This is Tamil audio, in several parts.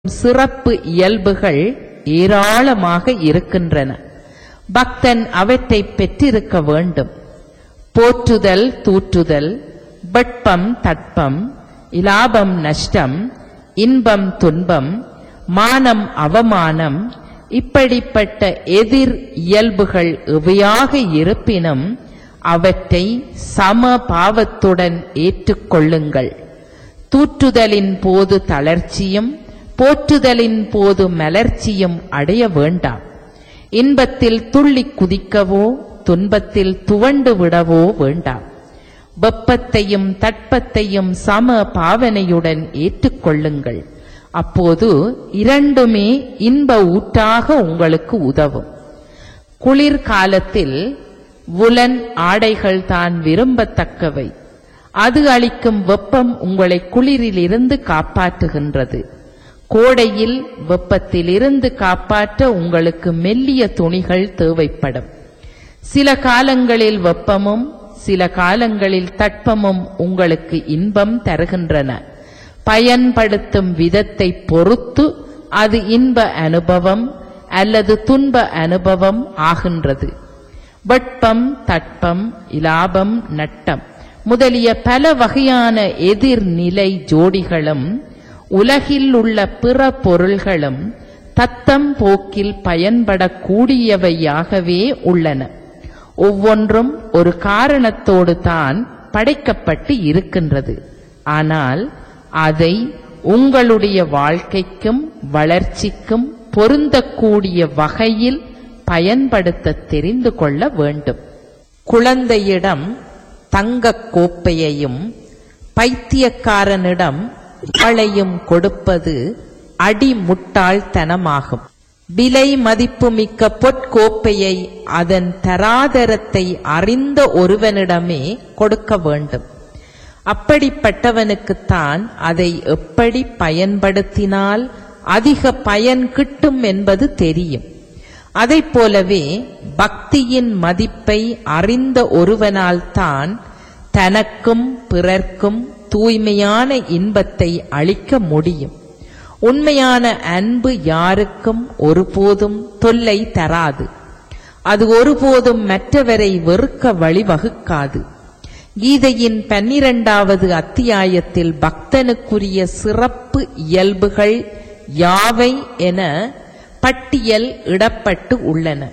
சிறப்பு இயல்புகள் ஏராளமாக இருக்கின்றன பக்தன் அவற்றை பெற்றிருக்க வேண்டும் போற்றுதல் தூற்றுதல் வெட்பம் தட்பம் இலாபம் நஷ்டம் இன்பம் துன்பம் மானம் அவமானம் இப்படிப்பட்ட எதிர் இயல்புகள் எவையாக இருப்பினும் அவற்றை சம பாவத்துடன் ஏற்றுக்கொள்ளுங்கள் தூற்றுதலின் போது தளர்ச்சியும் போற்றுதலின் போது மலர்ச்சியும் அடைய வேண்டாம் இன்பத்தில் துள்ளி குதிக்கவோ துன்பத்தில் துவண்டு விடவோ வேண்டாம் வெப்பத்தையும் தட்பத்தையும் சம பாவனையுடன் ஏற்றுக்கொள்ளுங்கள் அப்போது இரண்டுமே இன்ப ஊற்றாக உங்களுக்கு உதவும் குளிர்காலத்தில் உலன் ஆடைகள் தான் விரும்பத்தக்கவை அது அளிக்கும் வெப்பம் உங்களை குளிரிலிருந்து காப்பாற்றுகின்றது கோடையில் வெப்பத்திலிருந்து காப்பாற்ற உங்களுக்கு மெல்லிய துணிகள் தேவைப்படும் சில காலங்களில் வெப்பமும் சில காலங்களில் தட்பமும் உங்களுக்கு இன்பம் தருகின்றன பயன்படுத்தும் விதத்தை பொறுத்து அது இன்ப அனுபவம் அல்லது துன்ப அனுபவம் ஆகின்றது வெட்பம் தட்பம் இலாபம் நட்டம் முதலிய பல வகையான எதிர்நிலை ஜோடிகளும் உலகில் உள்ள பிற பொருள்களும் தத்தம் போக்கில் பயன்படக்கூடியவையாகவே உள்ளன ஒவ்வொன்றும் ஒரு காரணத்தோடு தான் படைக்கப்பட்டு இருக்கின்றது ஆனால் அதை உங்களுடைய வாழ்க்கைக்கும் வளர்ச்சிக்கும் பொருந்தக்கூடிய வகையில் பயன்படுத்த தெரிந்து கொள்ள வேண்டும் குழந்தையிடம் தங்கக் கோப்பையையும் பைத்தியக்காரனிடம் வாளையும் கொடுப்பது அடிமுட்டாள்தனமாகும் விலை மதிப்புமிக்க பொற்கோப்பையை அதன் தராதரத்தை அறிந்த ஒருவனிடமே கொடுக்க வேண்டும் அப்படிப்பட்டவனுக்குத்தான் அதை எப்படி பயன்படுத்தினால் அதிக பயன் கிட்டும் என்பது தெரியும் அதைப் போலவே பக்தியின் மதிப்பை அறிந்த ஒருவனால் தான் தனக்கும் பிறர்க்கும் தூய்மையான இன்பத்தை அளிக்க முடியும் உண்மையான அன்பு யாருக்கும் ஒருபோதும் தொல்லை தராது அது ஒருபோதும் மற்றவரை வெறுக்க வழிவகுக்காது கீதையின் பன்னிரண்டாவது அத்தியாயத்தில் பக்தனுக்குரிய சிறப்பு இயல்புகள் யாவை என பட்டியல் இடப்பட்டு உள்ளன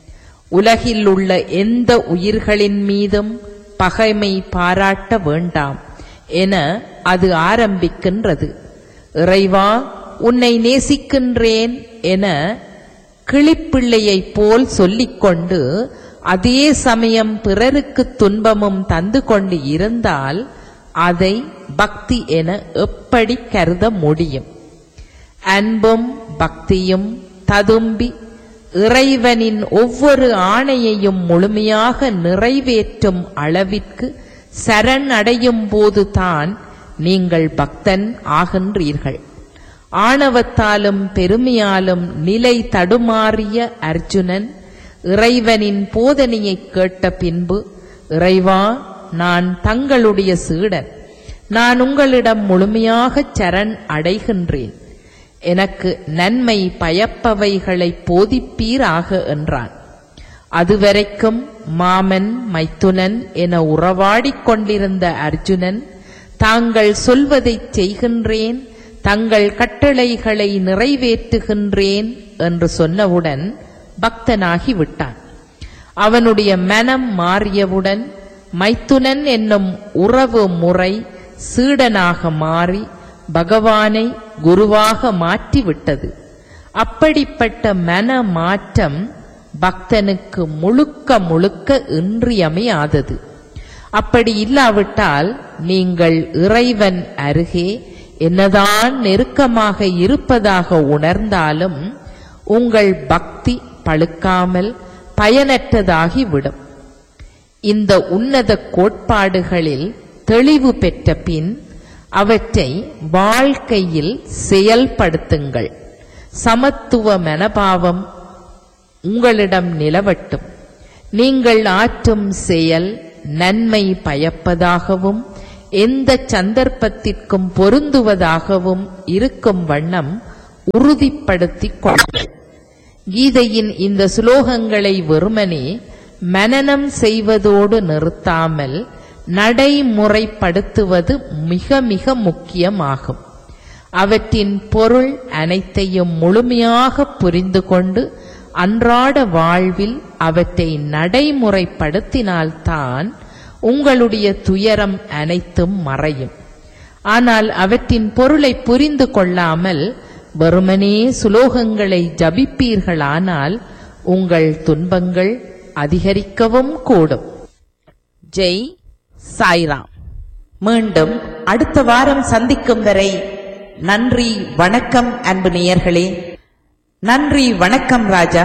உலகில் உள்ள எந்த உயிர்களின் மீதும் பகைமை பாராட்ட வேண்டாம் என அது ஆரம்பிக்கின்றது இறைவா உன்னை நேசிக்கின்றேன் என கிளிப்பிள்ளையைப் போல் சொல்லிக்கொண்டு அதே சமயம் பிறருக்கு துன்பமும் தந்து கொண்டு இருந்தால் அதை பக்தி என எப்படி கருத முடியும் அன்பும் பக்தியும் ததும்பி இறைவனின் ஒவ்வொரு ஆணையையும் முழுமையாக நிறைவேற்றும் அளவிற்கு சரண் அடையும் போதுதான் நீங்கள் பக்தன் ஆகின்றீர்கள் ஆணவத்தாலும் பெருமையாலும் நிலை தடுமாறிய அர்ஜுனன் இறைவனின் போதனையை கேட்ட பின்பு இறைவா நான் தங்களுடைய சீடன் நான் உங்களிடம் முழுமையாக சரண் அடைகின்றேன் எனக்கு நன்மை பயப்பவைகளை போதிப்பீராக என்றான் அதுவரைக்கும் மாமன் மைத்துனன் என உறவாடிக் கொண்டிருந்த அர்ஜுனன் தாங்கள் சொல்வதைச் செய்கின்றேன் தங்கள் கட்டளைகளை நிறைவேற்றுகின்றேன் என்று சொன்னவுடன் பக்தனாகி விட்டான் அவனுடைய மனம் மாறியவுடன் மைத்துனன் என்னும் உறவு முறை சீடனாக மாறி பகவானை குருவாக மாற்றிவிட்டது அப்படிப்பட்ட மன மாற்றம் பக்தனுக்கு முழுக்க முழுக்க இன்றியமையாதது அப்படி இல்லாவிட்டால் நீங்கள் இறைவன் அருகே என்னதான் நெருக்கமாக இருப்பதாக உணர்ந்தாலும் உங்கள் பக்தி பழுக்காமல் பயனற்றதாகிவிடும் இந்த உன்னத கோட்பாடுகளில் தெளிவு பெற்ற பின் அவற்றை வாழ்க்கையில் செயல்படுத்துங்கள் சமத்துவ மனபாவம் உங்களிடம் நிலவட்டும் நீங்கள் ஆற்றும் செயல் நன்மை பயப்பதாகவும் எந்த சந்தர்ப்பத்திற்கும் பொருந்துவதாகவும் இருக்கும் வண்ணம் உறுதிப்படுத்திக் கொள்ளுங்கள் கீதையின் இந்த சுலோகங்களை வெறுமனே மனனம் செய்வதோடு நிறுத்தாமல் நடைமுறைப்படுத்துவது மிக மிக முக்கியமாகும் அவற்றின் பொருள் அனைத்தையும் முழுமையாக புரிந்து கொண்டு அன்றாட வாழ்வில் அவற்றை நடைமுறைப்படுத்தினால்தான் உங்களுடைய துயரம் அனைத்தும் மறையும் ஆனால் அவற்றின் பொருளை புரிந்து கொள்ளாமல் வெறுமனே சுலோகங்களை ஜபிப்பீர்களானால் உங்கள் துன்பங்கள் அதிகரிக்கவும் கூடும் ஜெய் சாய்ராம் மீண்டும் அடுத்த வாரம் சந்திக்கும் வரை நன்றி வணக்கம் அன்பு நேயர்களே நன்றி வணக்கம் ராஜா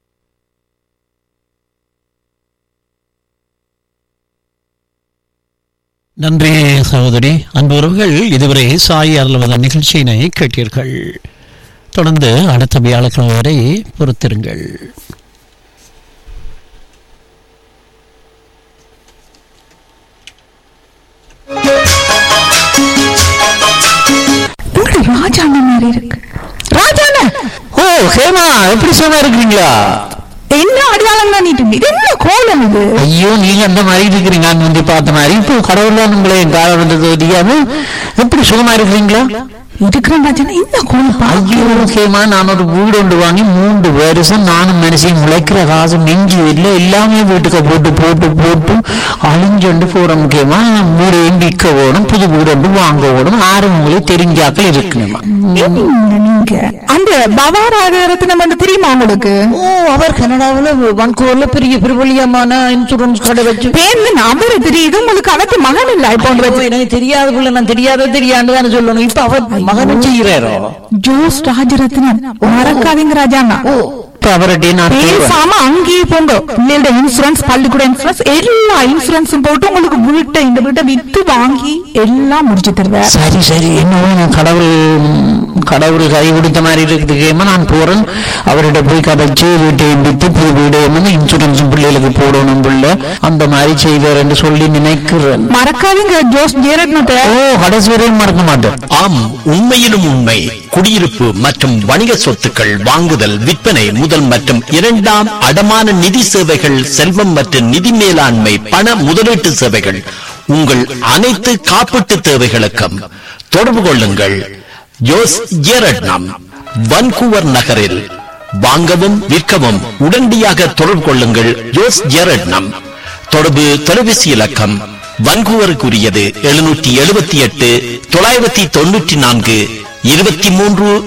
நன்றி சகோதரி அன்புறவுகள் இதுவரை சாய் அருள்வத நிகழ்ச்சியினை கேட்டீர்கள் தொடர்ந்து அடுத்த வியாழக்கிழமை வரை பொறுத்திருங்கள் உங்க ராஜாண்ண மாதிரி இருக்கு ராஜாண்ண ஓ ஹேமா எப்படி சும்மா இருக்கிறீங்களா என்ன அடையாளம் பண்ணிட்டு இது என்ன கோலம் இது ஐயோ நீங்க அந்த மாதிரி இருக்கிறீங்க நான் வந்து பார்த்த மாதிரி இப்போ கடவுள்ல உங்களை என் காலம் வந்தது தெரியாம எப்படி சுகமா இருக்கிறீங்களா இருக்கிறேன் ராஜாண்ணா என்ன கோலம் பா ஐயோ ஹேமா நான் ஒரு வீடு ஒன்று வாங்கி மூன்று வருஷம் நானும் மனுஷன் முளைக்கிற காசு நெஞ்சு இல்லை எல்லாமே வீட்டுக்கு போட்டு போட்டு போட்டு அழிஞ்சொண்டு போற முக்கியமா வீடையும் விற்க ஓடும் புது வீடு ஒன்று வாங்க ஓடும் ஆறு உங்களுக்கு தெரிஞ்சாக்கள் இருக்கணுமா என்ன நீங்க அந்த பவாராகரத்தினம் வந்து தெரியுமா உங்களுக்கு ஓ அவர் கனடாவில் வன்கூர்ல பெரிய பிரபலியமான இன்சூரன்ஸ் கடை வச்சு பேர்ல நம்பர் தெரியுது உங்களுக்கு அவத்து மகன் இல்ல இப்போ ஒன்று வச்சு எனக்கு தெரியாத பிள்ளை நான் தெரியாத தெரியாண்டு தானே சொல்லணும் இப்ப அவர் மகனும் செய்கிறாரோ ஜோஸ் ராஜரத்னன் மறக்காதீங்க ராஜாண்ணா இப்ப அவர்கிட்ட நான் கேட்பேன். பேசாம அங்கேயே போங்க பிள்ளையோட இன்சூரன்ஸ் பள்ளிக்கூட இன்சூரன்ஸ் எல்லா இன்சூரன்ஸும் போட்டு உங்களுக்கு வீட்டை இந்த வீட்டை வித்து வாங்கி எல்லாம் முடிச்சு தருவேன் சரி சரி என்னவோ நான் கடவுள் கடவுள் கை கொடுத்த மாதிரி இருக்குது கேம நான் போறேன் அவர்கிட்ட போய் கதைச்சு வீட்டை விட்டு புது வீடு என்னமோ இன்சூரன்ஸ் பிள்ளைகளுக்கு போடணும் பிள்ளை அந்த மாதிரி செய்வார் என்று சொல்லி நினைக்கிறேன் மறக்காதீங்க ஜோஸ் ஜெயரத்னத்தை ஓ கடைசி வரையும் மறக்க மாட்டேன் ஆம் உண்மையிலும் உண்மை குடியிருப்பு மற்றும் வணிக சொத்துக்கள் வாங்குதல் விற்பனை முதல் மற்றும் இரண்டாம் அடமான நிதி சேவைகள் செல்வம் மற்றும் நிதி மேலாண்மை பண முதலீட்டு சேவைகள் உங்கள் அனைத்து காப்பீட்டு தேவைகளுக்கும் தொடர்பு கொள்ளுங்கள் ஜோஸ் ஜேரட்னம் வன்கூவர் நகரில் வாங்கவும் விற்கவும் உடனடியாக தொடர்பு கொள்ளுங்கள் ஜோஸ் ஜேரட்னம் தொடர்பு தொலைபேசி இலக்கம் வன்கூவருக்குரியது எழுநூற்றி எழுபத்தி எட்டு தொள்ளாயிரத்தி தொண்ணூற்றி நான்கு இருபத்தி மூன்று